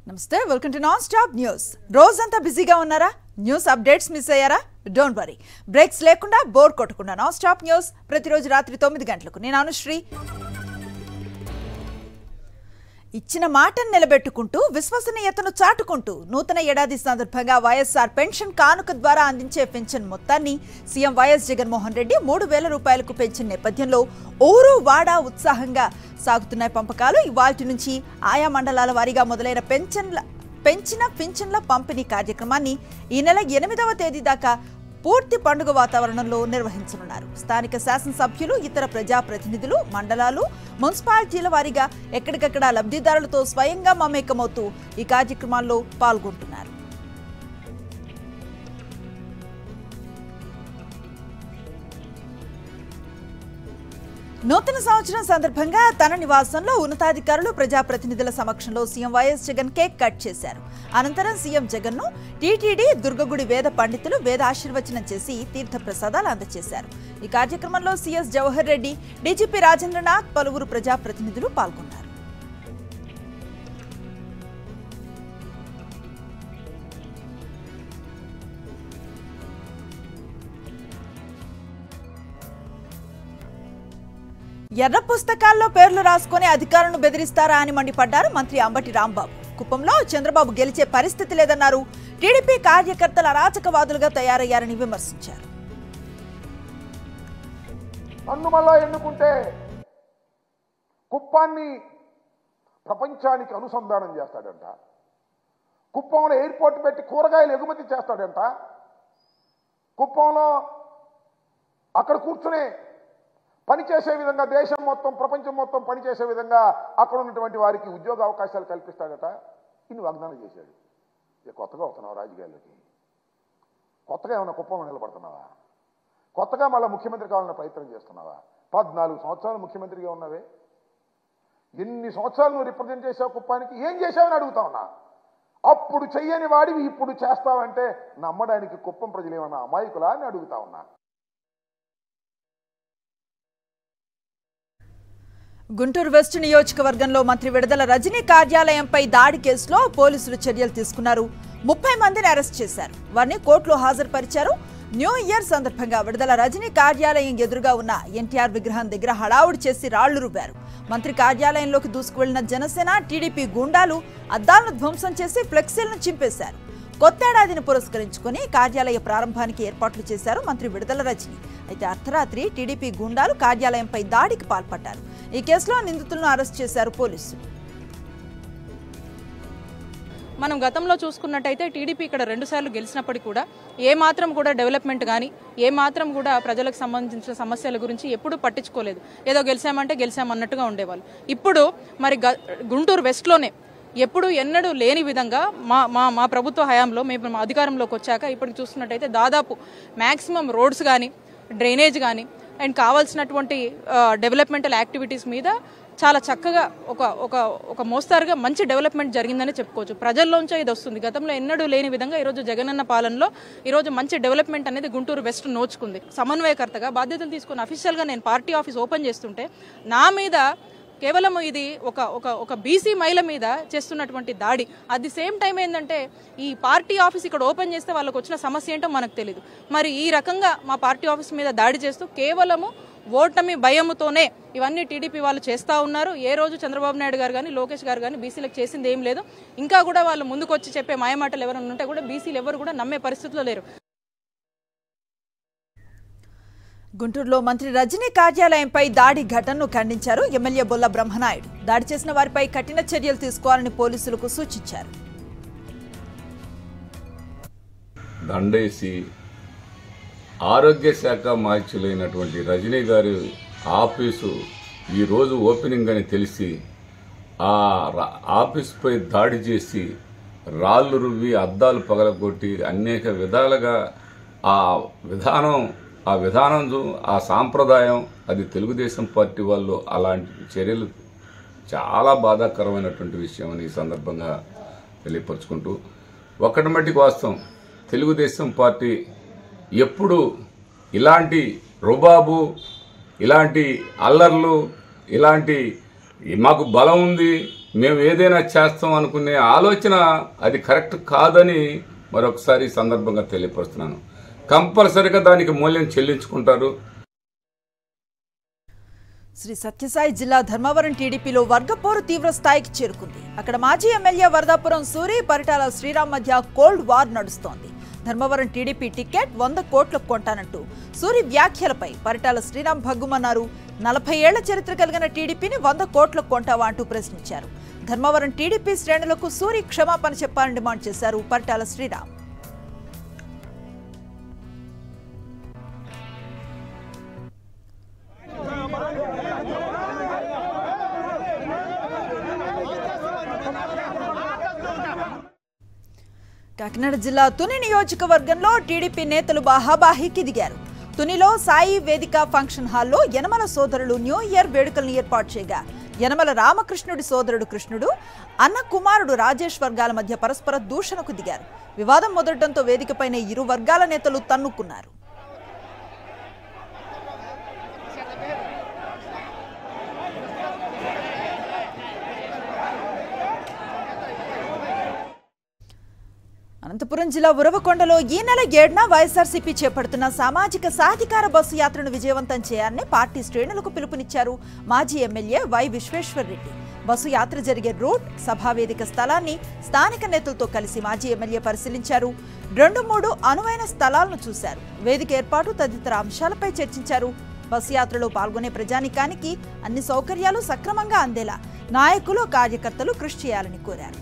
నమస్తే welcome to non stop news రోజంతా బిజీగా ఉన్నారా న్యూస్ అప్డేట్స్ మిస్ అయ్యారా డోంట్ వరీ బ్రేక్స్ లేకుండా బోర్ కొట్టకుండా నాన్ స్టాప్ న్యూస్ ప్రతిరోజు రాత్రి తొమ్మిది గంటలకు నేను అనుశ్రీ ఇచ్చిన మాటను నిలబెట్టుకుంటూ విశ్వసనీయతను చాటుకుంటూ నూతన ఏడాది సందర్భంగా వైఎస్ఆర్ పెన్షన్ కానుక ద్వారా అందించే పెన్షన్ మొత్తాన్ని సీఎం వైఎస్ జగన్మోహన్ రెడ్డి మూడు వేల రూపాయలకు పెంచిన నేపథ్యంలో ఊరు వాడ ఉత్సాహంగా సాగుతున్నాయి పంపకాలు ఇవాల్టి నుంచి ఆయా మండలాల వారీగా మొదలైన పెన్షన్ల పెంచిన పింఛన్ల పంపిణీ కార్యక్రమాన్ని ఈ నెల ఎనిమిదవ తేదీ దాకా పూర్తి పండుగ వాతావరణంలో నిర్వహించనున్నారు స్థానిక శాసనసభ్యులు ఇతర ప్రజాప్రతినిధులు మండలాలు మున్సిపాలిటీల వారీగా ఎక్కడికక్కడ లబ్ధిదారులతో స్వయంగా మమేకమవుతూ ఈ కార్యక్రమాల్లో పాల్గొంటున్నారు నూతన సంవత్సరం సందర్భంగా తన నివాసంలో ఉన్నతాధికారులు ప్రజాప్రతినిధుల సమక్షంలో CM YS Jagan cake cut చేశారు అనంతరం సీఎం జగన్ ను టీటీడీ దుర్గగుడి వేద పండితులు వేద ఆశీర్వచనం చేసి తీర్థ ప్రసాదాలు అందజేశారు ఈ కార్యక్రమంలో సీఎస్ జవహర్ రెడ్డి డీజీపీ రాజేంద్రనాథ్ పలువురు ప్రజాప్రతినిధులు పాల్గొన్నారు ఎర్ర పుస్తకాల్లో పేర్లు రాసుకుని అధికారులను బెదిరిస్తారా అని మండిపడ్డారు మంత్రి అంబటి రాంబాబు కుప్పంలో చంద్రబాబు గెలిచే పరిస్థితి లేదన్నారు టీడీపీ కార్యకర్తలు అరాచకవాదులుగా తయారయ్యారని విమర్శించారు నన్ను మళ్ళా ఎన్నుకుంటే కుప్పాన్ని ప్రపంచానికి అనుసంధానం చేస్తాడంట కుప్పంలో ఎయిర్పోర్ట్ పెట్టి కూరగాయలు ఎగుమతి చేస్తాడంట కుప్పంలో అక్కడ కూర్చుని పనిచేసే విధంగా దేశం మొత్తం ప్రపంచం మొత్తం పనిచేసే విధంగా అక్కడ ఉన్నటువంటి వారికి ఉద్యోగ అవకాశాలు కల్పిస్తాడట ఇన్ని వాగ్దానం చేశాడు ఇక కొత్తగా వస్తున్నావు రాజకీయాల్లోకి కొత్తగా ఏమైనా కుప్పంలో నిలబడుతున్నావా కొత్తగా మళ్ళీ ముఖ్యమంత్రి కావాలన్న ప్రయత్నం చేస్తున్నావా పద్నాలుగు సంవత్సరాలు ముఖ్యమంత్రిగా ఉన్నవే ఎన్ని సంవత్సరాలు నువ్వు రిప్రజెంట్ చేసావు కుప్పానికి ఏం చేసావని అడుగుతా ఉన్నా అప్పుడు చెయ్యని వాడివి ఇప్పుడు చేస్తావంటే నమ్మడానికి కుప్పం ప్రజలు ఏమన్నా అమాయకులా అని అడుగుతా ఉన్నా గుంటూరు వెస్ట్ నియోజకవర్గంలో మంత్రి విడుదల రజనీ కార్యాలయంపై దాడి కేసులో పోలీసులు చర్యలు తీసుకున్నారు ముప్పై మందిని అరెస్ట్ చేశారు వారిని కోర్టులో హాజరుపరిచారు న్యూ ఇయర్ సందర్భంగా విడుదల రజనీ కార్యాలయం ఎదురుగా ఉన్న ఎన్టీఆర్ విగ్రహం దగ్గర హడావుడి చేసి రాళ్లు రువ్వారు మంత్రి కార్యాలయంలోకి దూసుకువెళ్లిన జనసేన టీడీపీ గూండాలు అద్దాలను ధ్వంసం చేసి ఫ్లెక్సీలను చింపేశారు కొత్తేడాదిని పురస్కరించుకుని కార్యాలయ ప్రారంభానికి ఏర్పాట్లు చేశారు మంత్రి విడుదల రజని అయితే అర్ధరాత్రి టీడీపీ గుండాలు కార్యాలయంపై దాడికి పాల్పడ్డారు ఈ కేసులో నిందితులను అరెస్ట్ చేశారు పోలీసులు మనం గతంలో చూసుకున్నట్టయితే టీడీపీ ఇక్కడ రెండుసార్లు గెలిచినప్పటికీ కూడా ఏ మాత్రం కూడా డెవలప్మెంట్ కానీ ఏ మాత్రం కూడా ప్రజలకు సంబంధించిన సమస్యల గురించి ఎప్పుడూ పట్టించుకోలేదు ఏదో గెలిచామంటే గెలిచామన్నట్టుగా ఉండేవాళ్ళు ఇప్పుడు మరి గ- గుంటూరు వెస్ట్లోనే ఎప్పుడు ఎన్నడూ లేని విధంగా మా మా మా ప్రభుత్వ హయాంలో మేము మా అధికారంలోకి వచ్చాక ఇప్పటికి చూస్తున్నట్టయితే దాదాపు మ్యాక్సిమం రోడ్స్ కానీ డ్రైనేజ్ కానీ అండ్ కావాల్సినటువంటి డెవలప్మెంటల్ యాక్టివిటీస్ మీద చాలా చక్కగా ఒక ఒక ఒక మోస్తారుగా మంచి డెవలప్మెంట్ జరిగిందని చెప్పుకోవచ్చు ప్రజల్లోంచే ఇది వస్తుంది గతంలో ఎన్నడూ లేని విధంగా ఈరోజు జగనన్న పాలనలో ఈరోజు మంచి డెవలప్మెంట్ అనేది గుంటూరు వెస్ట్ నోచుకుంది సమన్వయకర్తగా బాధ్యతలు తీసుకుని అఫీషియల్గా నేను పార్టీ ఆఫీస్ ఓపెన్ చేస్తుంటే నా మీద కేవలం ఇది ఒక ఒక ఒక బీసీ మహిళ మీద చేస్తున్నటువంటి దాడి అట్ ది సేమ్ టైం ఏంటంటే ఈ పార్టీ ఆఫీస్ ఇక్కడ ఓపెన్ చేస్తే వాళ్ళకి వచ్చిన సమస్య ఏంటో మనకు తెలియదు మరి ఈ రకంగా మా పార్టీ ఆఫీస్ మీద దాడి చేస్తూ కేవలము ఓటమి భయముతోనే ఇవన్నీ టీడీపీ వాళ్ళు చేస్తూ ఉన్నారు ఏ రోజు చంద్రబాబు నాయుడు గారు కానీ లోకేష్ గారు కానీ బీసీలకు చేసింది ఏం లేదు ఇంకా కూడా వాళ్ళు ముందుకు వచ్చి చెప్పే మాయమాటలు ఎవరైనా ఉంటే కూడా బీసీలు ఎవరు కూడా నమ్మే పరిస్థితిలో లేరు గుంటూరులో మంత్రి రజనీ కార్యాలయంపై దాడి ఘటనను ఖండించారు ఎమ్మెల్యే బొల్ల బ్రహ్మనాయుడు దాడి చేసిన వారిపై కఠిన చర్యలు తీసుకోవాలని పోలీసులకు సూచించారు దండేసి ఆరోగ్య శాఖ మార్చులైనటువంటి రజనీ గారి ఆఫీసు ఈరోజు ఓపెనింగ్ అని తెలిసి ఆ రా- ఆఫీసుపై దాడి చేసి రాళ్ళు రువ్వి అద్దాలు పగలగొట్టి అనేక విధాలుగా ఆ విధానం ఆ విధానం చూ- ఆ సాంప్రదాయం అది తెలుగుదేశం పార్టీ వాళ్ళు అలాంటి చర్యలు చాలా బాధాకరమైనటువంటి విషయం అని ఈ సందర్భంగా తెలియపరుచుకుంటూ ఒక్కటి మట్టికి వాస్తవం తెలుగుదేశం పార్టీ ఎప్పుడు ఇలాంటి రుబాబు ఇలాంటి అల్లర్లు ఇలాంటి మాకు బలం ఉంది మేము ఏదైనా చేస్తాం అనుకునే ఆలోచన అది కరెక్ట్ కాదని మరొకసారి ఈ సందర్భంగా తెలియపరుస్తున్నాను కంపల్సరిగా దానికి మూల్యం చెల్లించుకుంటారు శ్రీ సత్యసాయి జిల్లా ధర్మవరం టీడీపీలో వర్గపోరు తీవ్ర స్థాయికి చేరుకుంది అక్కడ మాజీ ఎమ్మెల్యే వరదాపురం సూరి పరిటాల శ్రీరామ్ మధ్య కోల్డ్ వార్ నడుస్తోంది ధర్మవరం టీడీపీ టికెట్ వంద కోట్లకు కొంటానంటూ సూరి వ్యాఖ్యలపై పరిటాల శ్రీరామ్ భగ్గుమన్నారు నలభై ఏళ్ల చరిత్ర కలిగిన టీడీపీని వంద కోట్లకు కొంటావా అంటూ ప్రశ్నించారు ధర్మవరం టీడీపీ శ్రేణులకు సూరి క్షమాపణ చెప్పాలని డిమాండ్ చేశారు పరిటాల శ్రీరామ్ కాకినాడ జిల్లా తుని నియోజకవర్గంలో టీడీపీ నేతలు బాహాబాహీకి దిగారు తునిలో సాయి వేదిక ఫంక్షన్ హాల్లో యనమల సోదరులు న్యూ ఇయర్ వేడుకలను ఏర్పాటు చేయగా యనమల రామకృష్ణుడి సోదరుడు కృష్ణుడు అన్న కుమారుడు రాజేష్ వర్గాల మధ్య పరస్పర దూషణకు దిగారు వివాదం మొదలడంతో వేదికపైనే ఇరు వర్గాల నేతలు తన్నుకున్నారు అనంతపురం జిల్లా ఉరవకొండలో ఈ నెల ఏడున వైఎస్ఆర్సీపీ చేపడుతున్న సామాజిక సాధికార బస్సు యాత్రను విజయవంతం చేయాలని పార్టీ శ్రేణులకు పిలుపునిచ్చారు మాజీ MLA Y Vishweshwar Reddy bus యాత్ర జరిగే రూట్ సభావేదిక స్థలాన్ని స్థానిక నేతలతో కలిసి మాజీ ఎమ్మెల్యే పరిశీలించారు రెండు మూడు అనువైన స్థలాలను చూశారు వేదిక ఏర్పాటు తదితర అంశాలపై చర్చించారు బస్సు యాత్రలో పాల్గొనే ప్రజానికానికి అన్ని సౌకర్యాలు సక్రమంగా అందేలా నాయకులు కార్యకర్తలు కృషి చేయాలని కోరారు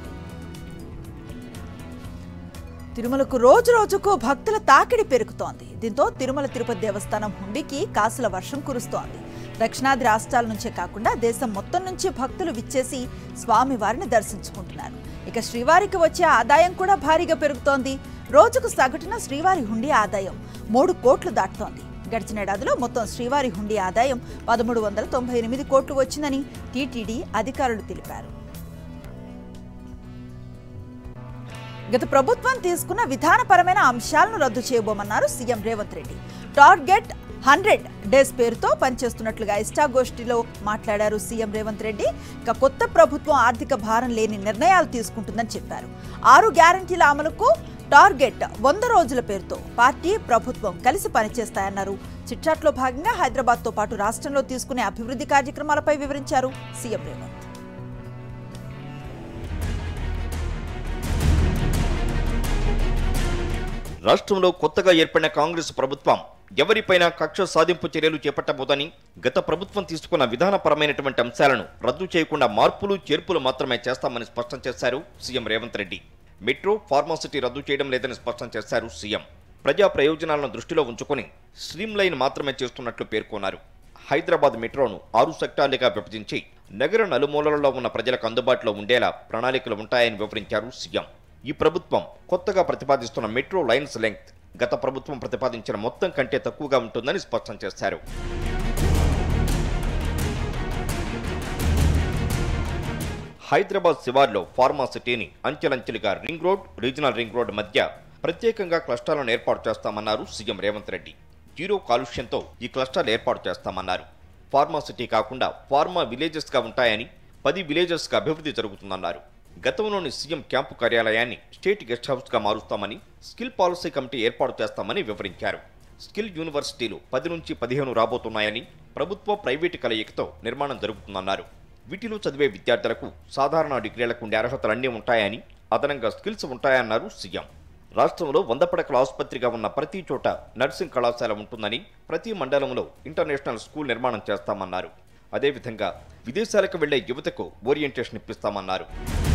తిరుమలకు రోజు రోజుకు భక్తుల తాకిడి పెరుగుతోంది దీంతో తిరుమల తిరుపతి దేవస్థానం హుండీకి కాసుల వర్షం కురుస్తోంది దక్షిణాది రాష్ట్రాల నుంచే కాకుండా దేశం మొత్తం నుంచి భక్తులు విచ్చేసి స్వామి వారిని దర్శించుకుంటున్నారు ఇక శ్రీవారికి వచ్చే ఆదాయం కూడా భారీగా పెరుగుతోంది రోజుకు సగటున శ్రీవారి హుండీ ఆదాయం మూడు కోట్లు దాటుతోంది గడిచిన ఏడాదిలో మొత్తం శ్రీవారి హుండీ ఆదాయం పదమూడు వందల తొంభై ఎనిమిది కోట్లు వచ్చిందని టీటీడీ అధికారులు తెలిపారు గత ప్రభుత్వం తీసుకున్న విధానపరమైన అంశాలను రద్దు చేయబోమన్నారు CM Revanth Reddy target hundred days పేరుతో పనిచేస్తున్నట్లుగా ఇష్టాగోష్ఠిలో మాట్లాడారు సీఎం రేవంత్ రెడ్డి ఇక కొత్త ప్రభుత్వం ఆర్థిక భారం లేని నిర్ణయాలు తీసుకుంటుందని చెప్పారు ఆరు గ్యారంటీల అమలుకు టార్గెట్ వంద రోజుల పేరుతో పార్టీ ప్రభుత్వం కలిసి పనిచేస్తాయన్నారు చిట్చాట్లో భాగంగా హైదరాబాద్తో పాటు రాష్ట్రంలో తీసుకునే అభివృద్ధి కార్యక్రమాలపై వివరించారు సీఎం రేవంత్ రాష్ట్రంలో కొత్తగా ఏర్పడిన కాంగ్రెస్ ప్రభుత్వం ఎవరిపైనా కక్ష సాధింపు చర్యలు చేపట్టబోదని గత ప్రభుత్వం తీసుకున్న విధానపరమైనటువంటి అంశాలను రద్దు చేయకుండా మార్పులు చేర్పులు మాత్రమే చేస్తామని స్పష్టం చేశారు CM Revanth Reddy metro pharma city రద్దు చేయడం లేదని స్పష్టం చేశారు సీఎం ప్రజా ప్రయోజనాలను దృష్టిలో ఉంచుకొని స్ట్రీమ్ లైన్ మాత్రమే చేస్తున్నట్లు పేర్కొన్నారు హైదరాబాద్ మెట్రోను ఆరు సెక్టార్లుగా విభజించి నగర నలుమూలలలో ఉన్న ప్రజలకు అందుబాటులో ఉండేలా ప్రణాళికలు ఉంటాయని వివరించారు సీఎం ఈ ప్రభుత్వం కొత్తగా ప్రతిపాదిస్తున్న మెట్రో లైన్స్ లెంగ్త్ గత ప్రభుత్వం ప్రతిపాదించిన మొత్తం కంటే తక్కువగా ఉంటుందని స్పష్టం చేశారు హైదరాబాద్ శివార్లో ఫార్మా సిటీని అంచెలంచెలుగా ring road regional ring road మధ్య ప్రత్యేకంగా క్లస్టర్లను ఏర్పాటు చేస్తామన్నారు సీఎం రేవంత్ రెడ్డి జీరో కాలుష్యంతో ఈ క్లస్టర్లు ఏర్పాటు చేస్తామన్నారు ఫార్మా సిటీ కాకుండా ఫార్మా విలేజెస్గా ఉంటాయని పది విలేజెస్గా అభివృద్ధి జరుగుతుందన్నారు గతంలోని సీఎం క్యాంపు కార్యాలయాన్ని స్టేట్ గెస్ట్ హౌస్గా మారుస్తామని స్కిల్ పాలసీ కమిటీ ఏర్పాటు చేస్తామని వివరించారు స్కిల్ యూనివర్సిటీలు పది నుంచి పదిహేను రాబోతున్నాయని ప్రభుత్వ ప్రైవేటు కలయికతో నిర్మాణం జరుగుతుందన్నారు వీటిలో చదివే విద్యార్థులకు సాధారణ డిగ్రీలకు ఉండే అర్హతలన్నీ ఉంటాయని అదనంగా స్కిల్స్ ఉంటాయన్నారు సీఎం రాష్ట్రంలో వంద పడకల ఆసుపత్రిగా ఉన్న ప్రతి చోట నర్సింగ్ కళాశాల ఉంటుందని ప్రతి మండలంలో ఇంటర్నేషనల్ స్కూల్ నిర్మాణం చేస్తామన్నారు అదేవిధంగా విదేశాలకు వెళ్లే యువతకు ఓరియంటేషన్ ఇప్పిస్తామన్నారు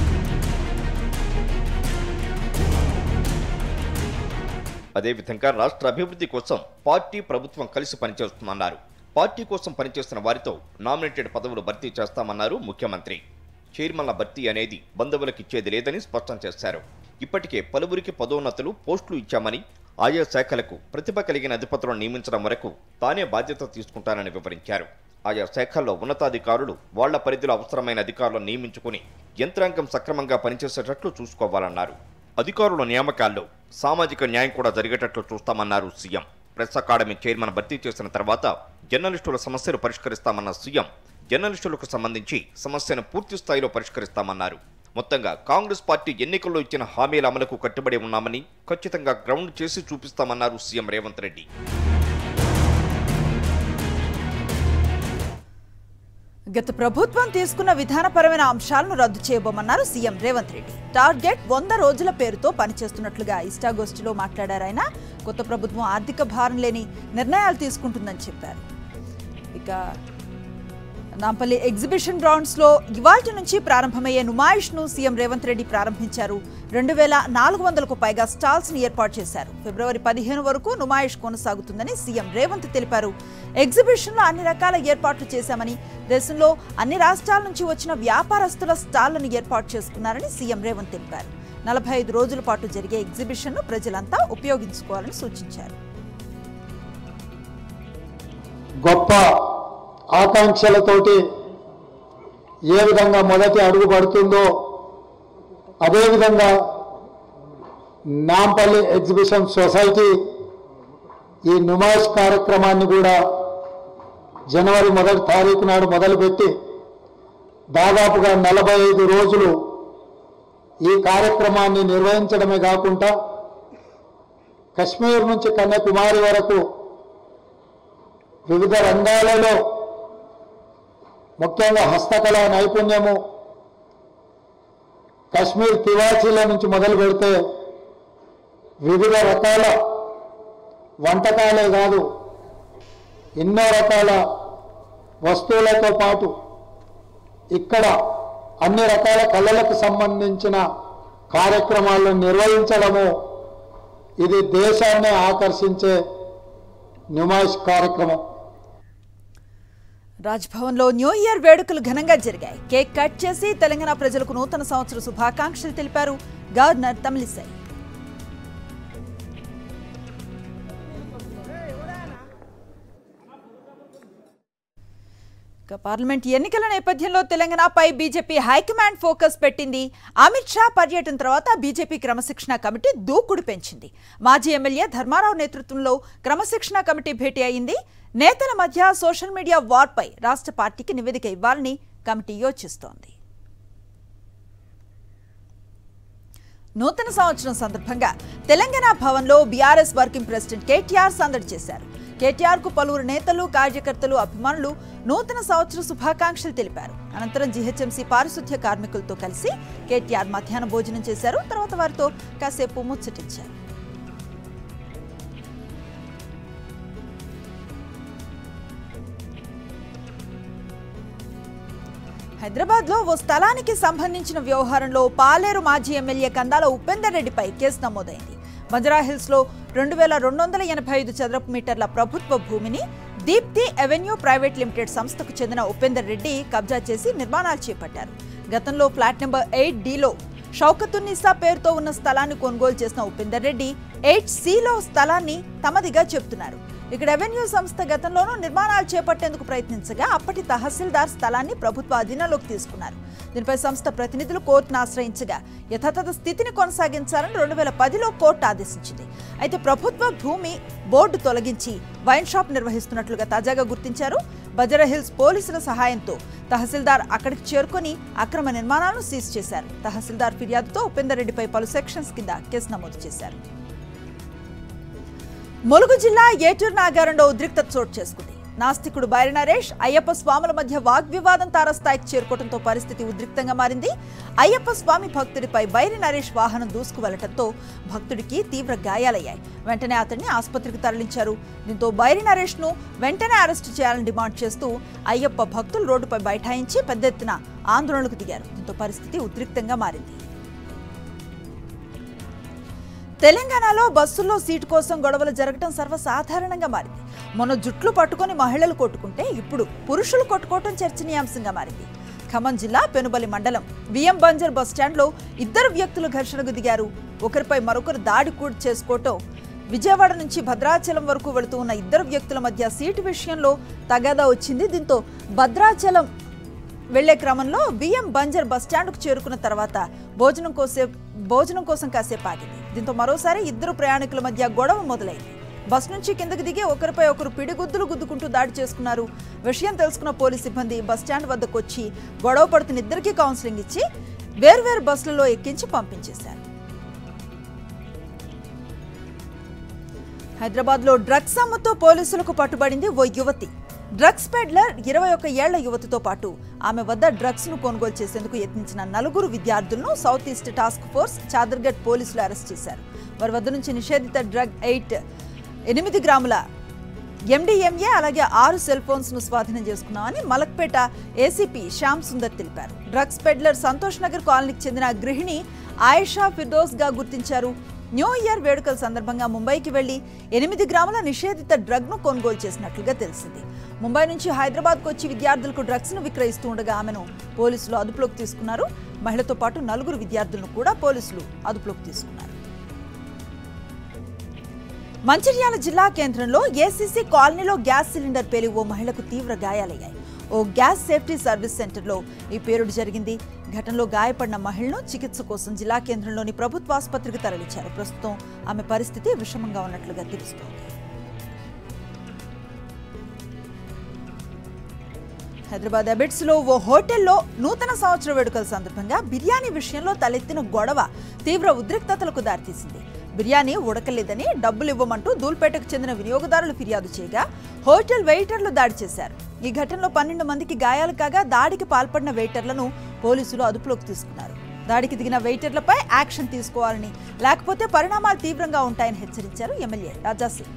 అదేవిధంగా రాష్ట్ర అభివృద్ధి కోసం పార్టీ ప్రభుత్వం కలిసి పనిచేస్తుందన్నారు పార్టీ కోసం పనిచేస్తున్న వారితో నామినేటెడ్ పదవులు భర్తీ చేస్తామన్నారు ముఖ్యమంత్రి చైర్మన్ల భర్తీ అనేది బంధువులకు ఇచ్చేది లేదని స్పష్టం చేశారు ఇప్పటికే పలువురికి పదోన్నతులు పోస్టులు ఇచ్చామని ఆయా శాఖలకు ప్రతిభ కలిగిన అధిపతులను నియమించడం వరకు తానే బాధ్యత తీసుకుంటానని వివరించారు ఆయా శాఖల్లో ఉన్నతాధికారులు వాళ్ల పరిధిలో అవసరమైన అధికారులను నియమించుకుని యంత్రాంగం సక్రమంగా పనిచేసేటట్లు చూసుకోవాలన్నారు అధికారుల నియామకాల్లో సామాజిక న్యాయం కూడా జరిగేటట్లు చూస్తామన్నారు సీఎం ప్రెస్ అకాడమీ చైర్మన్ భర్తీ చేసిన తర్వాత జర్నలిస్టుల సమస్యలు పరిష్కరిస్తామన్న సీఎం జర్నలిస్టులకు సంబంధించి సమస్యను పూర్తి స్థాయిలో పరిష్కరిస్తామన్నారు మొత్తంగా కాంగ్రెస్ పార్టీ ఎన్నికల్లో ఇచ్చిన హామీల అమలుకు కట్టుబడి ఉన్నామని ఖచ్చితంగా గ్రౌండ్ చేసి చూపిస్తామన్నారు సీఎం రేవంత్ రెడ్డి గత ప్రభుత్వం తీసుకున్న విధానపరమైన అంశాలను రద్దు చేయబోమన్నారు సీఎం రేవంత్ రెడ్డి టార్గెట్ వంద రోజుల పేరుతో పనిచేస్తున్నట్లుగా ఇష్టాగోష్ఠిలో మాట్లాడారు ఆయన కొత్త ప్రభుత్వం ఆర్థిక భారం లేని నిర్ణయాలు తీసుకుంటుందని చెప్పారు ఇక నాంపల్లి ఎగ్జిబిషన్ గ్రౌండ్స్ లో ఇవాల్టి నుంచి ప్రారంభమయ్యే నుమాయిష్ ను సీఎం రేవంత్ రెడ్డి ప్రారంభించారు రెండు వేల నాలుగు వందలకు పైగా స్టాల్స్ ని ఏర్పాటు చేశారు ఫిబ్రవరి పదిహేను వరకు నుమాయిష్ కొనసాగుతుందని సీఎం రేవంత్ తెలిపారు ఎగ్జిబిషన్ లో అన్ని రకాల ఏర్పాట్లు చేశామని దేశంలో అన్ని రాష్ట్రాల నుంచి వచ్చిన వ్యాపారస్తుల స్టాళ్లను ఏర్పాటు చేసుకున్నారని సీఎం రేవంత్ తెలిపారు నలభై ఐదు రోజుల పాటు జరిగే ఎగ్జిబిషన్ ను ప్రజలంతా ఉపయోగించుకోవాలని సూచించారు గొప్ప ఆకాంక్షలతోటి ఏ విధంగా మొదటి అడుగు పడుతుందో అదేవిధంగా నాంపల్లి ఎగ్జిబిషన్ సొసైటీ ఈ నుమాయిష్ కార్యక్రమాన్ని కూడా జనవరి మొదటి తారీఖు నాడు మొదలుపెట్టి దాదాపుగా నలభై ఐదు రోజులు ఈ కార్యక్రమాన్ని నిర్వహించడమే కాకుండా కశ్మీర్ నుంచి కన్యాకుమారి వరకు వివిధ రంగాలలో ముఖ్యంగా హస్తకళ నైపుణ్యము కశ్మీర్ తివాచీల నుంచి మొదలు పెడితే వివిధ రకాల వంటకాలే కాదు ఎన్నో రకాల వస్తువులతో పాటు ఇక్కడ అన్ని రకాల కళలకు సంబంధించిన కార్యక్రమాలను నిర్వహించడము ఇది దేశాన్ని ఆకర్షించే నుమాయిష్ కార్యక్రమం రాజ్భవన్లో న్యూ ఇయర్ వేడుకలు ఘనంగా జరిగాయి కేక్ కట్ చేసి తెలంగాణ ప్రజలకు నూతన సంవత్సర శుభాకాంక్షలు తెలిపారు గవర్నర్ తమిళిసై ఇక పార్లమెంట్ ఎన్నికల నేపథ్యంలో తెలంగాణపై బీజేపీ హైకమాండ్ ఫోకస్ పెట్టింది అమిత్ షా పర్యటన తర్వాత బీజేపీ క్రమశిక్షణ కమిటీ దూకుడు పెంచింది మాజీ ఎమ్మెల్యే ధర్మారావు నేతృత్వంలో క్రమశిక్షణ కమిటీ భేటీ అయింది నేతల మధ్య సోషల్ మీడియా వార్పై రాష్ట్ర పార్టీకి నివేదిక ఇవ్వాలని కమిటీ యోచిస్తోంది నూతన సంవత్సరం సందర్భంగా తెలంగాణ భవన్లో బీఆర్ఎస్ వర్కింగ్ ప్రెసిడెంట్ కేటీఆర్ సందడి చేశారు కేటీఆర్ కు పలువురు నేతలు కార్యకర్తలు అభిమానులు నూతన సంవత్సర శుభాకాంక్షలు తెలిపారు అనంతరం జీహెచ్ఎంసీ పారిశుద్ధ్య కార్మికులతో కలిసి కేటీఆర్ మధ్యాహ్న భోజనం చేశారు తర్వాత వారితో కాసేపు ముచ్చటించారు హైదరాబాద్ లో ఓ స్థలానికి సంబంధించిన వ్యవహారంలో పాలేరు మాజీ ఎమ్మెల్యే కందాల ఉపేందర్ రెడ్డిపై కేసు నమోదైంది బంజారాహిల్స్ లో రెండు వేల రెండు వందల ఎనభై ఐదు చదరపు మీటర్ల ప్రభుత్వ భూమిని దీప్తి అవెన్యూ ప్రైవేట్ లిమిటెడ్ సంస్థకు చెందిన ఉపేందర్ రెడ్డి కబ్జా చేసి నిర్మాణాలు చేపట్టారు గతంలో ఫ్లాట్ నెంబర్ ఎయిట్ డిలో షౌకతున్నిసా పేరుతో ఉన్న స్థలాన్ని కొనుగోలు చేసిన ఉపేందర్ రెడ్డి ఎయిట్ సిలో స్థలాన్ని తమదిగా చెబుతున్నారు ఇక్కడ రెవెన్యూ సంస్థ గతంలోనూ నిర్మాణాలు చేపట్టేందుకు ప్రయత్నించగా అప్పటి తహసీల్దార్ స్థలాన్ని ప్రభుత్వ అధీనంలోకి తీసుకున్నారు దీనిపై సంస్థ ప్రతినిధులు కోర్టును ఆశ్రయించగా యథాతథ స్థితిని కొనసాగించాలని రెండు వేల పదిలో కోర్టు ఆదేశించింది అయితే ప్రభుత్వ భూమి బోర్డు తొలగించి వైన్ షాప్ నిర్వహిస్తున్నట్లుగా తాజాగా గుర్తించారు బజరహిల్స్ పోలీసుల సహాయంతో తహసీల్దార్ అక్కడికి చేరుకొని అక్రమ నిర్మాణాలను సీజ్ చేశారు తహసీల్దార్ ఫిర్యాదుతో ఉపేందర్ రెడ్డిపై పలు సెక్షన్స్ కింద కేసు నమోదు చేశారు ములుగు జిల్లా ఏటూరు నాగారంలో ఉద్రిక్తత చోటు చేసుకుంది నాస్తికుడు బైరి నరేష్ అయ్యప్ప స్వాముల మధ్య వాగ్వివాదం తారస్థాయికి చేరుకోవడంతో పరిస్థితి ఉద్రిక్తంగా మారింది అయ్యప్ప స్వామి భక్తుడిపై బైరి నరేష్ వాహనం దూసుకు వెళ్లడంతో భక్తుడికి తీవ్ర గాయాలయ్యాయి వెంటనే అతన్ని ఆసుపత్రికి తరలించారు దీంతో బైరి నరేష్ ను వెంటనే అరెస్టు చేయాలని డిమాండ్ చేస్తూ అయ్యప్ప భక్తులు రోడ్డుపై బైఠాయించి పెద్ద ఎత్తున ఆందోళనకు దిగారు దీంతో పరిస్థితి ఉద్రిక్తంగా మారింది తెలంగాణలో బస్సుల్లో సీటు కోసం గొడవలు జరగడం సర్వసాధారణంగా మారింది మొన్న జుట్లు పట్టుకొని మహిళలు కొట్టుకుంటే ఇప్పుడు పురుషులు కొట్టుకోవటం చర్చనీయాంశంగా మారింది ఖమ్మం జిల్లా పెనుబలి మండలం విఎం బంజర్ బస్టాండ్లో ఇద్దరు వ్యక్తులు ఘర్షణకు దిగారు ఒకరిపై మరొకరు దాడి కూడా చేసుకోవటం విజయవాడ నుంచి భద్రాచలం వరకు వెళుతూ ఉన్న ఇద్దరు వ్యక్తుల మధ్య సీటు విషయంలో తగాదా వచ్చింది దీంతో భద్రాచలం వెళ్లే క్రమంలో బియ్యం బంజర్ బస్టాండ్కు చేరుకున్న తర్వాత భోజనం కోసే భోజనం కోసం కాసేపు ఆగింది దీంతో మరోసారి ఇద్దరు ప్రయాణికుల మధ్య గొడవ మొదలైంది బస్ నుంచి కిందకి దిగి ఒకరిపై ఒకరు పిడిగుద్దులు గుద్దుకుంటూ దాడి చేసుకున్నారు విషయం తెలుసుకున్న పోలీస్ సిబ్బంది బస్ స్టాండ్ వద్దకు వచ్చి గొడవ పడుతున్న ఇద్దరికీ కౌన్సిలింగ్ ఇచ్చి వేర్వేరు బస్సులలో ఎక్కించి పంపించేశారు హైదరాబాద్ లో డ్రగ్స్ అమ్మతో పోలీసులకు పట్టుబడింది ఓ యువతి డ్రగ్స్ పెడ్లర్ ఇరవై ఒక్క ఏళ్ల యువతితో పాటు ఆమె వద్ద డ్రగ్స్ ను కొనుగోలు చేసేందుకు యత్నించిన నలుగురు విద్యార్థులను south east task force Chadarghat పోలీసులు అరెస్ట్ చేశారు వారి వద్ద నుంచి నిషేధిత డ్రగ్ ఎయిట్ ఎనిమిది గ్రాముల ఎండిఎంఏ అలాగే ఆరు సెల్ ఫోన్స్ ను స్వాధీనం చేసుకున్నామని మలక్పేట ఏసీపీ శ్యామ్ సుందర్ తెలిపారు డ్రగ్స్ పెడ్లర్ సంతోష్ నగర్ కాలనీకి చెందిన గృహిణి ఆయిషా ఫిర్దోస్ గా గుర్తించారు న్యూ ఇయర్ వేడుకల సందర్భంగా ముంబైకి వెళ్లి ఎనిమిది గ్రాముల నిషేధిత డ్రగ్ ను కొనుగోలు చేసినట్లుగా తెలిసింది ముంబై నుంచి హైదరాబాద్కు వచ్చి విద్యార్థులకు డ్రగ్స్ ను విక్రయిస్తూ ఉండగా ఆమెను పోలీసులు అదుపులోకి తీసుకున్నారు మహిళతో పాటు నలుగురు విద్యార్థులను కూడా పోలీసులు అదుపులోకి తీసుకున్నారు మంచిర్యాల జిల్లా కేంద్రంలో ఏసీసీ కాలనీలో గ్యాస్ సిలిండర్ పేలి ఓ మహిళకు తీవ్ర గాయాలయ్యాయి ఓ గ్యాస్ సేఫ్టీ సర్వీస్ సెంటర్లో ఈ పేలుడు జరిగింది ఘటనలో గాయపడిన మహిళను చికిత్స కోసం జిల్లా కేంద్రంలోని ప్రభుత్వ ఆసుపత్రికి తరలించారు ప్రస్తుతం ఆమె పరిస్థితి విషమంగా ఉన్నట్లుగా తెలుస్తోంది హైదరాబాద్ అబిడ్స్ లో ఓ హోటల్లో నూతన సంవత్సర వేడుకల సందర్భంగా బిర్యానీ విషయంలో తలెత్తిన గొడవ తీవ్ర ఉద్రిక్తతలకు దారితీసింది బిర్యానీ ఉడకలేదని డబ్బులు ఇవ్వమంటూ దూల్పేటకు చెందిన వినియోగదారులు ఫిర్యాదు చేయగా హోటల్ వెయిటర్లు దాడి చేశారు ఈ ఘటనలో పన్నెండు మందికి గాయాలు కాగా దాడికి పాల్పడిన వెయిటర్లను పోలీసులు అదుపులోకి తీసుకున్నారు దాడికి దిగిన వెయిటర్లపై యాక్షన్ తీసుకోవాలని లేకపోతే పరిణామాలు తీవ్రంగా ఉంటాయని హెచ్చరించారు ఎమ్మెల్యే రాజాసింగ్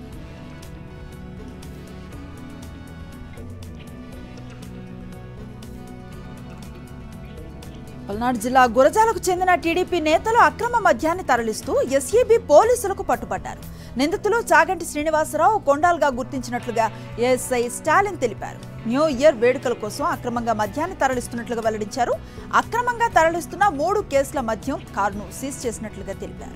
పల్నాడు జిల్లా గురజాలకు చెందిన టీడీపీ నేతలు అక్రమ మద్యాన్ని తరలిస్తూ ఎస్ఈబి పోలీసులకు పట్టుబడ్డారు నిందితులు చాగంటి శ్రీనివాసరావు కొండాల్గా గుర్తించినట్లుగా ఎస్ఐ స్టాలిన్ తెలిపారు న్యూ ఇయర్ వేడుకల కోసం అక్రమంగా మద్యాన్ని తరలిస్తున్నట్లుగా వెల్లడించారు అక్రమంగా తరలిస్తున్న మూడు కేసుల మద్యం కారును సీజ్ చేసినట్లుగా తెలిపారు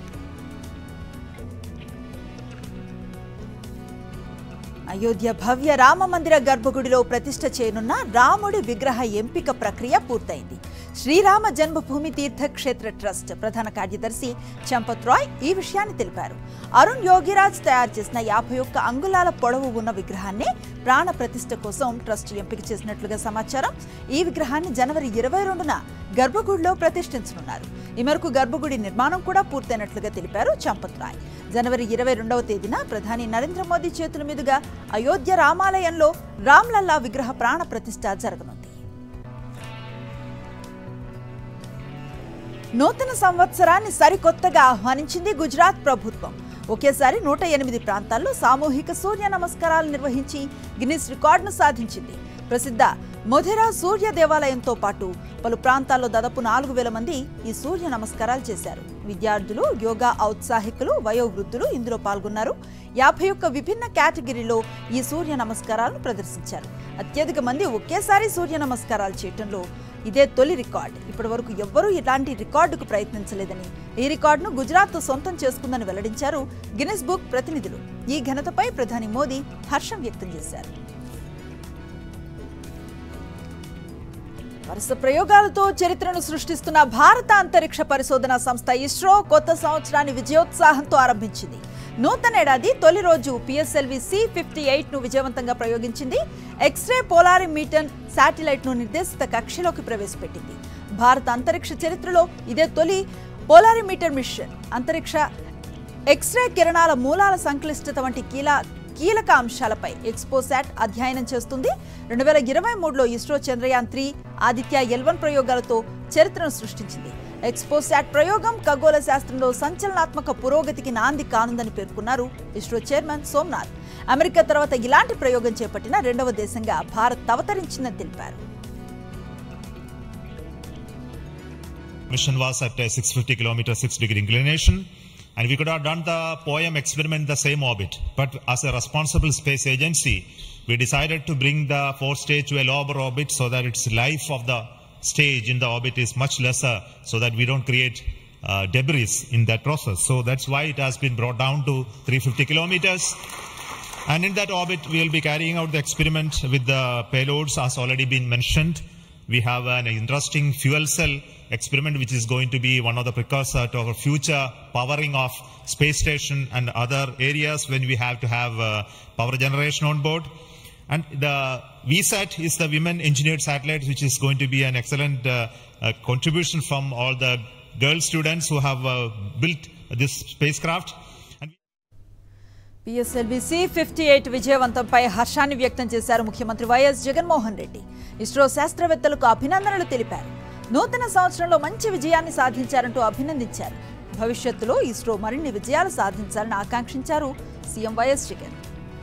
అయోధ్య భవ్య రామ మందిర గర్భగుడిలో ప్రతిష్ఠ చేయనున్న రాముడి విగ్రహ ఎంపిక ప్రక్రియ పూర్తయింది శ్రీరామ జన్మభూమి తీర్థక్షేత్ర ట్రస్ట్ ప్రధాన కార్యదర్శి చంపత్ రాయ్ ఈ విషయాన్ని తెలిపారు అరుణ్ యోగిరాజ్ తయారు చేసిన యాభై ఒక్క అంగుళాల పొడవు ఉన్న విగ్రహాన్ని ప్రాణ ప్రతిష్ఠ కోసం ట్రస్ట్ ఎంపిక చేసినట్లుగా సమాచారం ఈ విగ్రహాన్ని జనవరి ఇరవై రెండున గర్భగుడిలో ప్రతిష్ఠించనున్నారు ఈ మేరకు గర్భగుడి నిర్మాణం కూడా పూర్తయినట్లుగా తెలిపారు చంపత్ రాయ్ జనవరి ఇరవై రెండవ తేదీన ప్రధాని నరేంద్ర మోదీ చేతుల మీదుగా అయోధ్య రామాలయంలో రామ్లల్లా విగ్రహ ప్రాణ ప్రతిష్ఠ జరగనుంది నూతన సంవత్సరాన్ని సరికొత్తగా ఆహ్వానించింది గుజరాత్ ప్రభుత్వం ఒకేసారి నూట ఎనిమిది ప్రాంతాల్లో సామూహిక సూర్య నమస్కారాలు నిర్వహించి గిన్నిస్ రికార్డును సాధించింది ప్రసిద్ధ మొధెరా సూర్య దేవాలయంతో పాటు పలు ప్రాంతాల్లో దాదాపు నాలుగు వేల మంది ఈ సూర్య నమస్కారాలు చేశారు విద్యార్థులు యోగా ఔత్సాహికులు వయోవృద్ధులు ఇందులో పాల్గొన్నారు యాభై ఒక్క విభిన్న కేటగిరీలో ఈ సూర్య నమస్కారాలను ప్రదర్శించారు అత్యధిక మంది ఒకేసారి సూర్య నమస్కారాలు చేయటంలో ఇదే తొలి రికార్డ్ ఇప్పటి వరకు ఎవ్వరూ ఇలాంటి రికార్డుకు ప్రయత్నించలేదని ఈ రికార్డును గుజరాత్ సొంతం చేసుకుందని వెల్లడించారు గిన్నెస్ బుక్ ప్రతినిధులు ఈ ఘనతపై ప్రధాని మోదీ హర్షం వ్యక్తం చేశారు వరుస ప్రయోగాలతో చరిత్రను సృష్టిస్తున్న భారత అంతరిక్ష పరిశోధన సంస్థ ఇస్రో కొత్త సంవత్సరాన్ని విజయోత్సాహంతో ఆరంభించింది నూతన ఏడాది తొలి రోజు పిఎస్ఎల్వి సి ఫిఫ్టీ ఎయిట్ ను విజయవంతంగా ప్రయోగించింది ఎక్స్రే పోలారిమీటర్ శాటిలైట్ ను నిర్దేశిత కక్షలోకి ప్రవేశపెట్టింది భారత అంతరిక్ష చరిత్రలో ఇదే తొలి పోలారిమీటర్ మిషన్ అంతరిక్ష ఎక్స్రే కిరణాల మూలాల సంక్లిష్టత వంటి కీల కీలక అంశాలపై ఎక్స్పోసాట్ అధ్యయనం చేస్తుంది రెండు వేల ఇరవై మూడులో ISRO Chandrayaan three Aditya L one ప్రయోగాలతో చరిత్రను సృష్టించింది ఎక్స్పోసాట్ ప్రయోగం ఖగోళ శాస్త్రంలో సంచలనాత్మక పురోగతికి నాంది కానుందని పేర్కొన్నారు ఇస్రో చైర్మన్ సోమనాథ్ అమెరికా తర్వాత ఇలాంటి ప్రయోగం చేపట్టిన రెండవ దేశంగా భారత్ అవతరించిందని తెలిపారు mission was at a 650 kilometer 6 degree inclination and we could have done the poem experiment in the same orbit but as a responsible space agency we decided to bring the fourth stage to a lower orbit so that its life of the stage in the orbit is much lesser so that we don't create uh, debris in that process so that's why it has been brought down to 350 kilometers and in that orbit, we will be carrying out the experiment with the payloads as already been mentioned. We have an interesting fuel cell experiment which is going to be one of the precursor to our future powering of space station and other areas when we have to have uh, power generation on board. And the VSAT is the Women Engineered Satellite, which is going to be an excellent uh, uh, contribution from all the girl students who have uh, built this spacecraft. And PSLVC fifty eight విజయవంతంపై హర్షాన్ని వ్యక్తం చేశారు ముఖ్యమంత్రి YS Jaganmohan Reddy ISRO శాస్త్రవేత్తలకు అభినందనలు తెలిపారు నూతన సంవత్సరంలో మంచి విజయాన్ని సాధించారంటూ అభినందించారు భవిష్యత్తులో ఇస్రో మరిన్ని విజయాలు సాధించాలని ఆకాంక్షించారు సీఎం వైఎస్ జగన్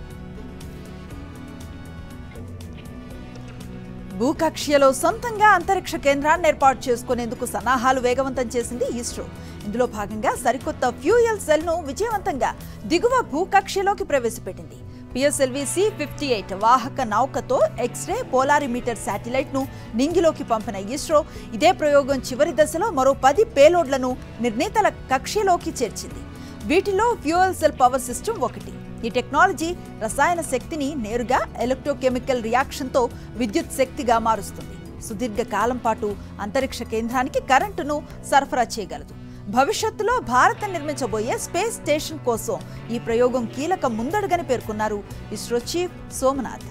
భూకక్ష్యలో సొంతంగా అంతరిక్ష కేంద్రాన్ని ఏర్పాటు చేసుకునేందుకు సన్నాహాలు వేగవంతం చేసింది ఇస్రో ఇందులో భాగంగా సరికొత్త ఫ్యూయల్ సెల్ ను విజయవంతంగా దిగువ భూకక్ష్యలోకి ప్రవేశపెట్టింది పిఎస్ఎల్వి సి ఫిఫ్టీ ఎయిట్ వాహక నౌకతో ఎక్స్రే పోలారిమీటర్ శాటిలైట్ ను నింగిలోకి పంపిన ఇస్రో ఇదే ప్రయోగం చివరి దశలో మరో పది పేలోడ్లను నిర్ణీతల కక్ష్యలోకి చేర్చింది వీటిలో ఫ్యూయల్ సెల్ పవర్ సిస్టమ్ ఒకటి ఈ టెక్నాలజీ రసాయన శక్తిని నేరుగా ఎలక్ట్రోకెమికల్ రియాక్షన్తో విద్యుత్ శక్తిగా మారుస్తుంది సుదీర్ఘ కాలం పాటు అంతరిక్ష కేంద్రానికి కరెంటును సరఫరా చేయగలదు భవిష్యత్తులో భారత్ నిర్మించబోయే స్పేస్ స్టేషన్ కోసం ఈ ప్రయోగం కీలక ముందడుగని పేర్కొన్నారు ఇస్రో చీఫ్ సోమనాథ్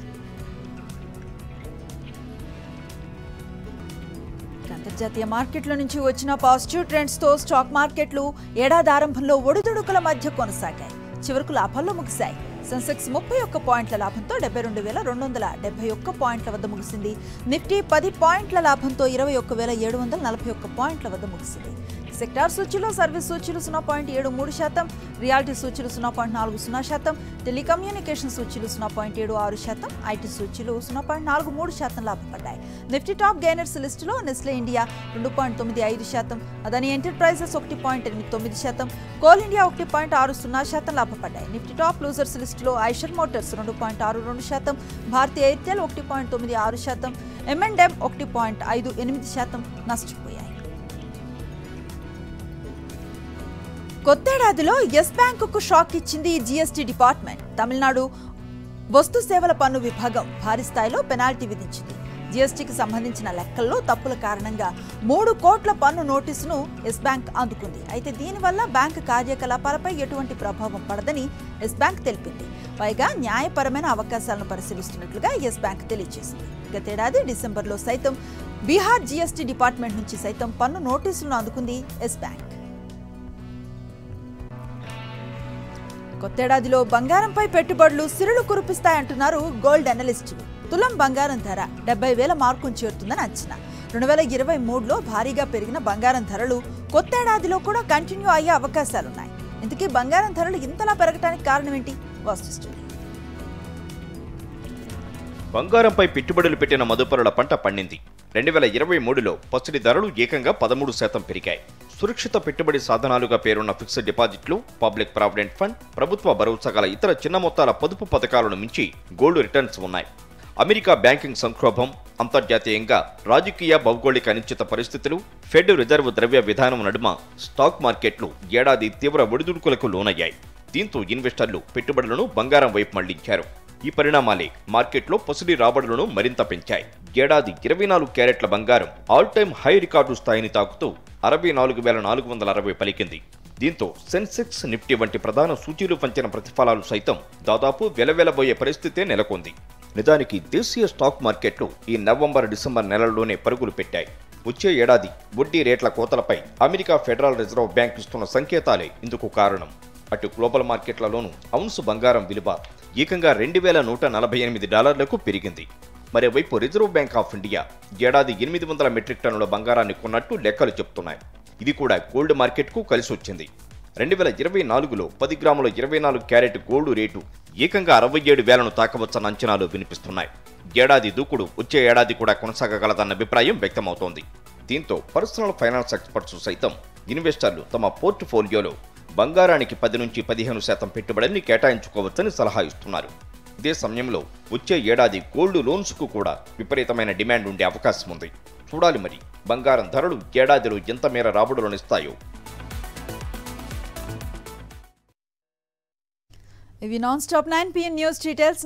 అంతర్జాతీయ మార్కెట్ల నుంచి వచ్చిన పాజిటివ్ ట్రెండ్స్ తో స్టాక్ మార్కెట్లు ఏడాది ఆరంభంలో ఒడిదుడుకుల మధ్య కొనసాగాయి చివరకు లాభాల్లో ముగిశాయి సెన్సెక్స్ ముప్పై ఒక్క పాయింట్ల లాభంతో డెబ్బై రెండు వేల రెండు వందల డెబ్బై ఒక్క పాయింట్ల వద్ద ముగిసింది నిఫ్టీ పది పాయింట్ల లాభంతో ఇరవై ఒక్క వేల ఏడు వందల నలభై ఒక్క పాయింట్ల వద్ద ముగిసింది సెక్టార్ సూచీలో సర్వీస్ సూచీలు సున్నా పాయింట్ ఏడు మూడు శాతం రియాలిటీ సూచీలు సున్నా పాయింట్ నాలుగు సున్నా శాతం టెలికమ్యూనికేషన్ సూచీలు సున్నా పాయింట్ ఏడు ఆరు శాతం ఐటీ సూచీలు సున్నా పాయింట్ నాలుగు మూడు శాతం లాభపడ్డాయి నిఫ్టీ టాప్ గైనర్స్ లిస్టులో నెస్లే ఇండియా రెండు పాయింట్ తొమ్మిది ఐదు శాతం అదాని ఎంటర్ప్రైజెస్ ఒకటి పాయింట్ ఎనిమిది తొమ్మిది శాతం కోల్ ఇండియా ఒకటి పాయింట్ ఆరు సున్నా శాతం లాభపడ్డాయి నిఫ్టీ టాప్ లూజర్స్ లిస్టులో ఐషర్ మోటార్స్ రెండు పాయింట్ ఆరు రెండు శాతం భారతీయ ఎయిర్టెల్ ఒకటి పాయింట్ తొమ్మిది ఆరు శాతం ఎంఎండ్ఎం ఒకటి పాయింట్ ఐదు ఎనిమిది శాతం నష్టపోయాయి కొత్తేడాదిలో ఎస్ బ్యాంకుకు షాక్ ఇచ్చింది జీఎస్టీ డిపార్ట్మెంట్ తమిళనాడు వస్తు సేవల పన్ను విభాగం భారీ స్థాయిలో పెనాల్టీ విధించింది జీఎస్టీకి సంబంధించిన లెక్కల్లో తప్పుల కారణంగా మూడు కోట్ల పన్ను నోటీసును ఎస్ బ్యాంక్ అందుకుంది అయితే దీనివల్ల బ్యాంక్ కార్యకలాపాలపై ఎటువంటి ప్రభావం పడదని ఎస్ బ్యాంక్ తెలిపింది పైగా న్యాయపరమైన అవకాశాలను పరిశీలిస్తున్నట్లుగా ఎస్ బ్యాంక్ తెలియజేసింది గతేడాది డిసెంబర్లో సైతం బీహార్ జీఎస్టీ డిపార్ట్మెంట్ నుంచి సైతం పన్ను నోటీసులను అందుకుంది ఎస్ బ్యాంక్ కొత్తేడాదిలో బంగారంపై పెట్టుబడులు సిరులు కురిపిస్తాయంటున్నారు గోల్డ్ అనలిస్టులు తులం బంగారం ధర డెబ్బై వేల మార్కును చేరుతుందని అంచనా రెండు వేల ఇరవై మూడులో భారీగా పెరిగిన బంగారం ధరలు కొత్తేడాదిలో కూడా కంటిన్యూ అయ్యే అవకాశాలున్నాయి ఇందుకే బంగారం ధరలు ఇంతలా పెరగడానికి కారణం ఏంటి వాస్తు స్టోరీ బంగారంపై పెట్టుబడులు పెట్టిన మదుపరుల పంట పండింది రెండు వేల ఇరవై మూడులో పసిడి ధరలు ఏకంగా పదమూడు శాతం పెరిగాయి సురక్షిత పెట్టుబడి సాధనాలుగా పేరున్న ఫిక్స్డ్ డిపాజిట్లు పబ్లిక్ ప్రావిడెంట్ ఫండ్ ప్రభుత్వ భరోసా గల ఇతర చిన్న మొత్తాల పొదుపు పథకాలను మించి గోల్డ్ రిటర్న్స్ ఉన్నాయి అమెరికా బ్యాంకింగ్ సంక్షోభం అంతర్జాతీయంగా రాజకీయ భౌగోళిక అనిశ్చిత పరిస్థితులు ఫెడ్ రిజర్వ్ ద్రవ్య విధానం నడుమ స్టాక్ మార్కెట్లు ఏడాది తీవ్ర ఒడిదుడుకులకు లోనయ్యాయి దీంతో ఇన్వెస్టర్లు పెట్టుబడులను బంగారం వైపు మళ్లించారు ఈ పరిణామాలే మార్కెట్లో పసిడి రాబడులను మరింత పెంచాయి ఏడాది ఇరవై నాలుగు క్యారెట్ల బంగారం ఆల్ టైమ్ హై రికార్డు స్థాయిని తాకుతూ అరవై నాలుగు వేల నాలుగు వందల అరవై పలికింది దీంతో సెన్సెక్స్ నిఫ్టీ వంటి ప్రధాన సూచీలు పంచిన ప్రతిఫలాలు సైతం దాదాపు వెలవెలబోయే పరిస్థితే నెలకొంది నిజానికి దేశీయ స్టాక్ మార్కెట్లు ఈ నవంబర్ డిసెంబర్ నెలల్లోనే పరుగులు పెట్టాయి వచ్చే ఏడాది వడ్డీ రేట్ల కోతలపై అమెరికా ఫెడరల్ రిజర్వ్ బ్యాంక్ ఇస్తున్న సంకేతాలే ఇందుకు కారణం అటు గ్లోబల్ మార్కెట్లలోనూ ఔన్సు బంగారం విలువ ఏకంగా రెండు వేల నూట నలభై ఎనిమిది డాలర్లకు పెరిగింది మరోవైపు రిజర్వ్ బ్యాంక్ ఆఫ్ ఇండియా ఏడాది ఎనిమిది వందల మెట్రిక్ టన్నుల బంగారాన్ని కొన్నట్టు లెక్కలు చెప్తున్నాయి ఇది కూడా గోల్డ్ మార్కెట్కు కలిసి వచ్చింది రెండు వేల ఇరవై నాలుగులో పది గ్రాముల ఇరవై నాలుగు క్యారెట్ గోల్డ్ రేటు ఏకంగా అరవై ఏడు వేలను తాకవచ్చన్న అంచనాలు వినిపిస్తున్నాయి ఏడాది దూకుడు వచ్చే ఏడాది కూడా కొనసాగగలదన్న అభిప్రాయం వ్యక్తమవుతోంది దీంతో పర్సనల్ ఫైనాన్స్ ఎక్స్పర్ట్స్ సైతం ఇన్వెస్టర్లు తమ పోర్ట్ఫోలియోలో బంగారానికి పది నుంచి పదిహేను శాతం పెట్టుబడిని కేటాయించుకోవచ్చని సలహా ఇస్తున్నారు ఇదే సమయంలో వచ్చే ఏడాది గోల్డ్ లోన్స్కు కూడా విపరీతమైన డిమాండ్ ఉండే అవకాశం ఉంది చూడాలి మరి బంగారం ధరలు ఏడాదిలో ఎంత మేర రాబడులనిస్తాయో ఇవి non stop nine PM news details